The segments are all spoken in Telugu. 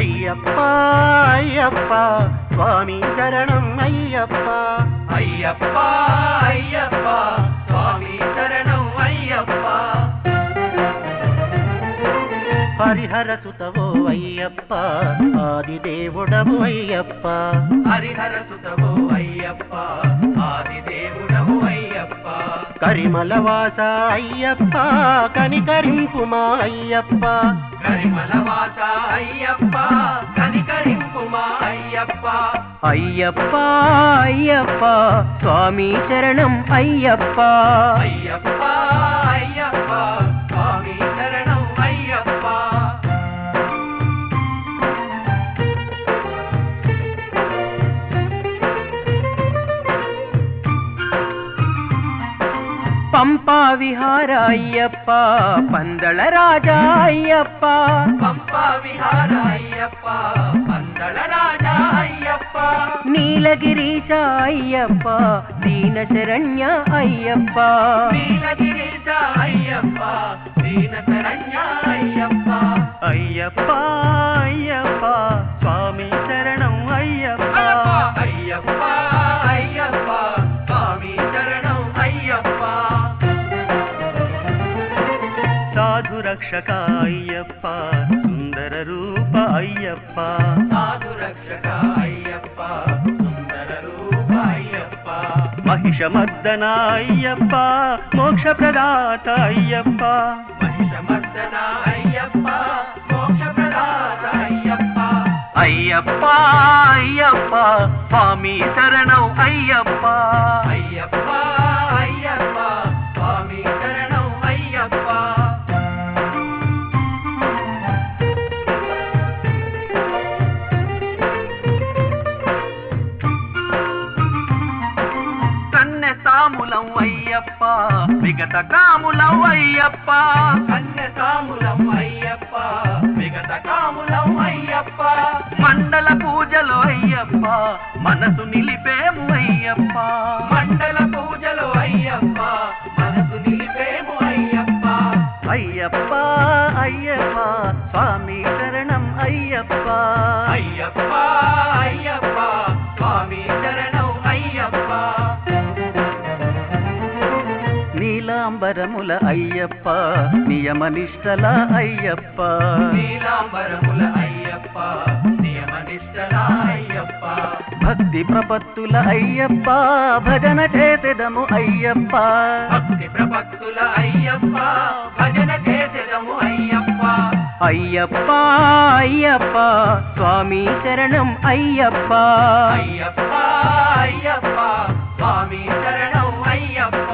అయ్యప్ప అయ్యప్ప స్వామి శరణం అయ్యప్ప అయ్యప్ప అయ్యప్ప స్వామి శరణం అయ్యప్ప హరిహర సుతవో అయ్యప్ప ఆదిదేవుడవు అయ్యప్ప హరిహర సుతవో అయ్యప్ప ఆదిదేవుడవు అయ్యప్ప కరిమల వాస అయ్యప్ప కనికరింపుమా అయ్యప్ప కరిమల వాస అయ్యప్ప కనికరింపుమా అయ్యప్ప అయ్యప్ప అయ్యప్ప స్వామి శరణం అయ్యప్ప అయ్యప్ప అయ్యప్ప స్వామి శరణం అయ్యప్ప పంపా విహార అయ్యప్ప పందళ రాజా అయ్యప్ప పంపా విహార అయ్యప్ప పందళ రాజా అయ్యప్ప నీలగిరీశ అయ్యప్ప దీన శరణ్య అయ్యప్ప నీలగిరీశ అయ్యప్ప దీన శరణ్య అయ్యప్ప అయ్యప్ప అయ్యప్ప స్వామి శరణం అయ్యప్ప అయ్యప్ప అయ్యప్ప స్వామి శరణం అయ్యప్ప సాధు రక్షక అయ్యప్ప సుందర రూప అయ్యప్ప సాధు రక్షక అయ్యప్ప సుందర రూప అయ్యప్ప మహిషమర్దన అయ్యప్ప మోక్ష ప్రదాత అయ్యప్ప మహిషమర్దన అయ్యప్ప మోక్ష ప్రదాత అయ్యప్ప అయ్యప్ప అయ్యప్ప స్వామి శరణం అయ్యప్ప అయ్యప్ప అయ్యప్ప స్వామి శరణం అయ్యప్ప కన్నె తాములం అయ్యప్ప విగత కాములం అయ్యప్ప కన్య కాములం అయ్యప్ప విగత కాములం అయ్యప్ప మండల పూజలు అయ్యప్ప మనసు నిలిపేము అయ్యప్ప మండల పూజలు అయ్యప్ప మనసు నిలిపేము అయ్యప్ప అయ్యప్ప అయ్యప్ప స్వామి శరణం అయ్యప్ప అయ్యప్ప అయ్యప్ప స్వామి శరణం అయ్యప్ప నీలాంబరముల అయ్యప్ప నియమనిష్టల అయ్యప్ప నీలాంబరముల అయ్యప్ప నియమనిష్టల అయ్యప్ప భక్తి ప్రపత్తుల అయ్యప్ప భజన చేసెదము అయ్యప్ప భక్తి ప్రపత్తుల అయ్యప్ప భజన చేసెదము అయ్యప్ప అయ్యప్ప అయ్యప్ప స్వామి శరణం అయ్యప్ప అయ్యప్ప అయ్యప్ప స్వామి శరణం అయ్యప్ప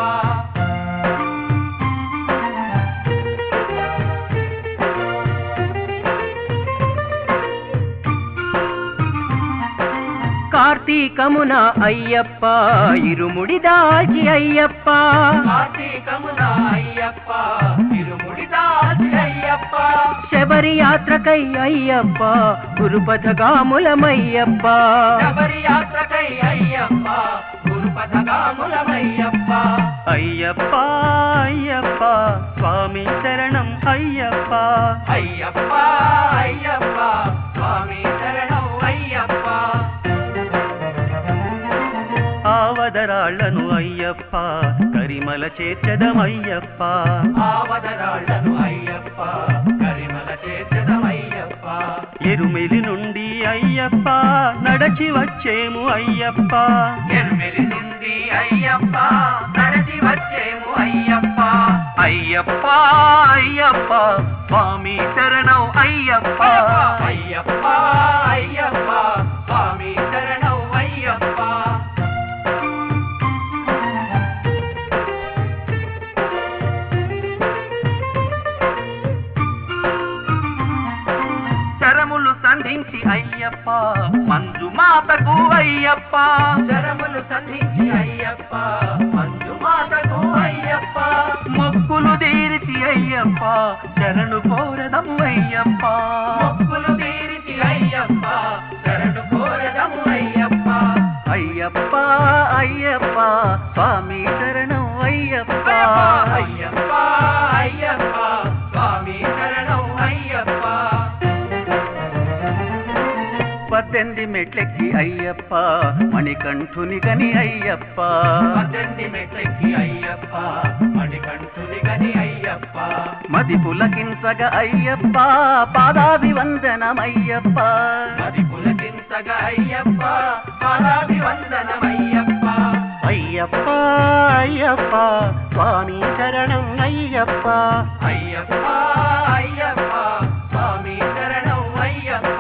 కార్తీకమున అయ్యప్ప ఇరుముడి దాల్చి అయ్యప్ప కార్తీకమున అయ్యప్ప తిరుముడి దాచి అయ్యప్ప శబరి యాత్రకై అయ్యప్ప గురుపథగాములమయ్యప్ప శబరి యాత్రకై అయ్యప్ప గురుపథగాములమయ్యప్ప అయ్యప్ప అయ్యప్ప స్వామి శరణం అయ్యప్ప అయ్యప్ప అయ్యప్ప స్వామి శరణం అయ్యప్ప ఆవదరాళ్లను అయ్యప్ప కరిమల చేర్చదమయ్యప్ప ఆవదరాళ్లను అయ్యప్ప కరిమల చేసదమయ్యప్ప ఎరుమెలి నుండి అయ్యప్ప నడచి వచ్చేము అయ్యప్ప ఎర్మిలి నుండి అయ్యప్ప నడచి వచ్చేము అయ్యప్ప అయ్యప్ప అయ్యప్ప స్వామి శరణం అయ్యప్ప అయ్యప్ప అయ్యప్ప స్వామి శరణం అయ్యప్ప శరములు సంధించి అయ్యప్ప మంజు మాతకు అయ్యప్ప శరములు సంధించి అయ్యప్ప మంజు మాతకు అయ్యప్ప మొక్కులు తీరిచి అయ్యప్ప శరణు కోరదము అయ్యప్ప మొక్కులు తీరిచి అయ్యప్ప శరణు కోరదము అయ్యప్ప అయ్యప్ప అయ్యప్ప స్వామి శరణం అయ్యప్ప అయ్యప్ప అయ్యప్ప స్వామి శరణం అయ్యప్ప పద్దెనిమిది మెట్లెక్కి అయ్యప్ప మణికంఠుని గని అయ్యప్ప పద్దెనిమిది మెట్లెక్కి అయ్యప్ప మణికంఠుని గని అయ్యప్ప మది పులకించగ అయ్యప్ప పాదాభివందనమయ్యప్ప అది పులకించగా అయ్యప్ప పాదాభివందనమయ్యప్ప అయ్యప్ప అయ్యప్ప స్వామి శరణం అయ్యప్ప అయ్యప్ప అయ్యప్ప స్వామి శరణం అయ్యప్ప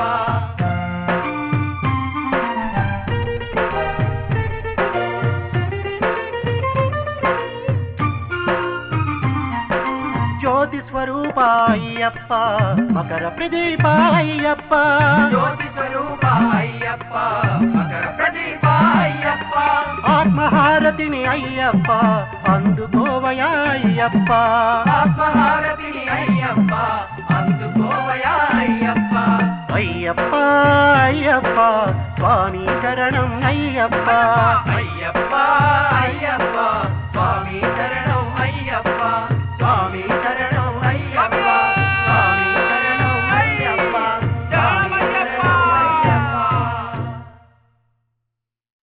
జ్యోతి స్వరూప అయ్యప్ప మకర ప్రదీప అయ్యప్ప జ్యోతి స్వరూప అయ్యప్ప మకర ప్రదీప అయ్యప్ప ఆత్మహారతిని అయ్యప్ప అందుకోవయా అయ్యప్ప ఆత్మహారతిని అయ్యప్ప అందుకోవయా అయ్యప్ప అయ్యప్ప అయ్యప్ప స్వామి శరణం అయ్యప్ప అయ్యప్ప అయ్యప్ప స్వామి శరణం